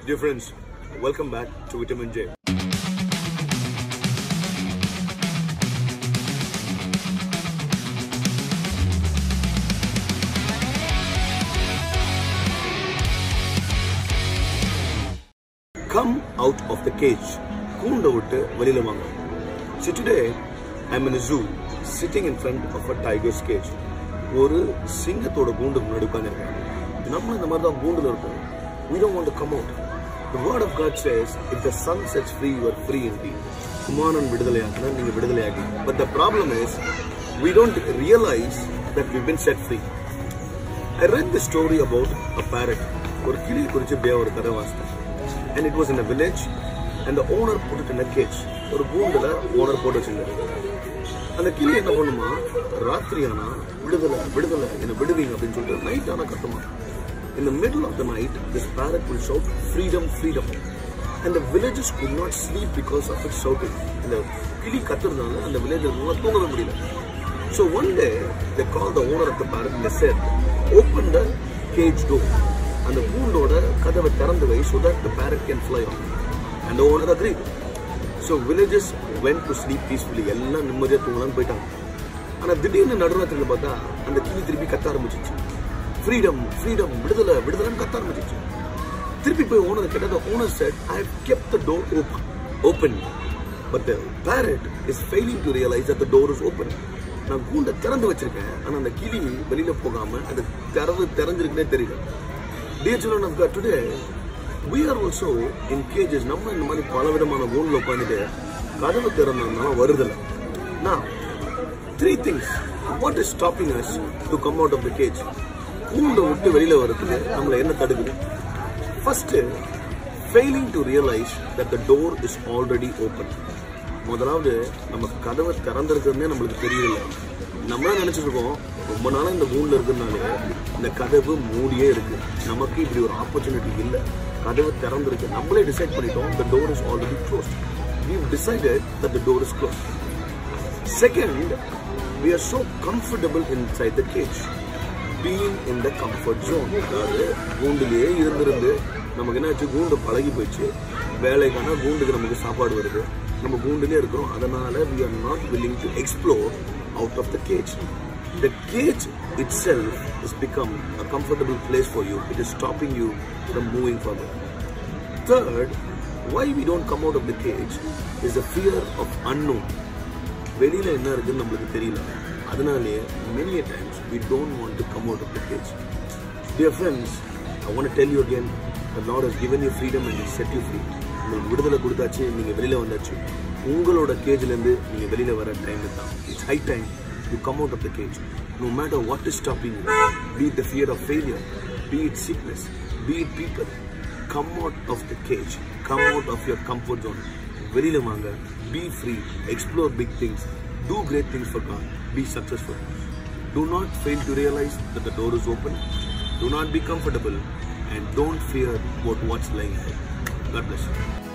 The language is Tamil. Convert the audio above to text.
Dear friends, welcome back to Vitamin J. Come out of the cage. கூண்டை விட்டு வெளியில வாங்க. So today, I'm in a zoo, sitting in front of a tiger's cage. ஒரு சிங்கத்தோட கூண்டுக்கு முன்னாடி உட்காந்துருக்கேன் நம்ம இந்த மாதிரி தான் கூண்டுல இருப்போம் we don't want to come out the word of god says if the sun sets free you are free indeed குமாரன் விடுதலையாக்கினா நீங்க விடுதலையாகி but the problem is we don't realize that we've been set free I read the story about a parrot ஒரு கிளி குறிச்சு இப்படியே ஒரு கதை வாசித்தேன் and it was in a village and the owner put it in a cage ஒரு கூண்டுல ஓனர் போட்டு வச்சிருந்தாரு அந்த கிளி என்ன பண்ணுமா ராத்திரி ஆனா விடுதலை விடுதலை என்ன விடுவீங்க அப்படின்னு சொல்லிட்டு நைட் ஆனா கத்துமா in the middle of the night this parrot will shout freedom freedom and the villagers could not sleep because of its shouting இந்த கிளி கத்துறதுனால அந்த village தூங்கவே முடியல so one day they called the owner of the parrot and they said open the cage door அந்த கூண்டோட கதவை திறந்து வை so that the parrot can fly off and the owner agreed so villages went to sleep peacefully எல்லாம் நிம்மதியாக தூங்கலாம்னு போயிட்டாங்க ஆனால் திடீர்னு நடுராத்திரியில் பார்த்தா அந்த கிளி திருப்பி கத்த ஆரம்பிச்சிச்சு ஃப்ரீடம் ஃப்ரீடம் விடுதலை விடுதலைன்னு கத்த ஆரம்பிச்சிச்சு திருப்பி போய் ஓனர் கேட்டால் owner said I have kept the door open open but the parrot is failing to realise that the door is open நான் கூண்டை திறந்து வச்சிருக்கேன் ஆனால் அந்த கிளி வெளியில போகாம அது திறந்து திறந்திருக்குன்னே தெரியல dear children of God today we are also in cages நம்ம இந்த மாதிரி பல விதமான ஊன்ல உட்காந்துட்டு கதவு திறந்தோம்னா வருதில்ல நான் three things what is stopping us to come out of the cage கூண்டை விட்டு வெளியில வரதுக்கு நம்மளை என்ன தடுக்குது first failing to realise that the door is already open முதலாவது நம்ம கதவை திறந்திருக்கிறதுனே நம்மளுக்கு தெரியல நம்மளா நினைச்சிட்டு இருக்கோம் ரொம்ப நாளா இந்த கூண்டுல இருக்கிறதுனால இந்த கதவு மூடியே இருக்கு நமக்கு இப்படி ஒரு ஆப்பர்ச்சுனிட்டி இல்லை கதவு திறந்திருக்கு நம்மளே டிசைட் பண்ணிட்டோம் the door is already closed we've decided that the door is closed second we are so comfortable inside the cage being in the comfort zone அதாவது கூண்டுலயே இருந்திருந்து நமக்கு என்னாச்சு கூண்டு பழகி போயிடுச்சு வேலைக்கான கூண்டுக்கு நமக்கு சாப்பாடு வருது நம்ம கூண்டுலயே இருக்கிறோம் அதனால we are not willing to explore out of the cage the cage itself has become a comfortable place for you it is stopping you from moving forward third why we don't come out of the cage is the fear of unknown வெளியில என்ன இருக்குன்னு நம்மளுக்கு தெரியல அதனாலேயே many a times we don't want to come out of the cage dear friends i want to tell you again the lord has given you freedom and he set you free உங்களுக்கு விடுதலை கொடுத்தாச்சு நீங்க வெளியில வந்தாச்சு உங்களோட கேஜ்ல இருந்து நீங்க வெளியில வர டைம் தான் it's high time you come out of the cage no matter what is stopping you be the fear of failure be it sickness be it people come out of the cage come out of your comfort zone வெளியில வாங்க be free explore big things do great things for God be successful Do not fail to realize that the door is open. Do not be comfortable and don't fear what what's lying ahead. God bless you.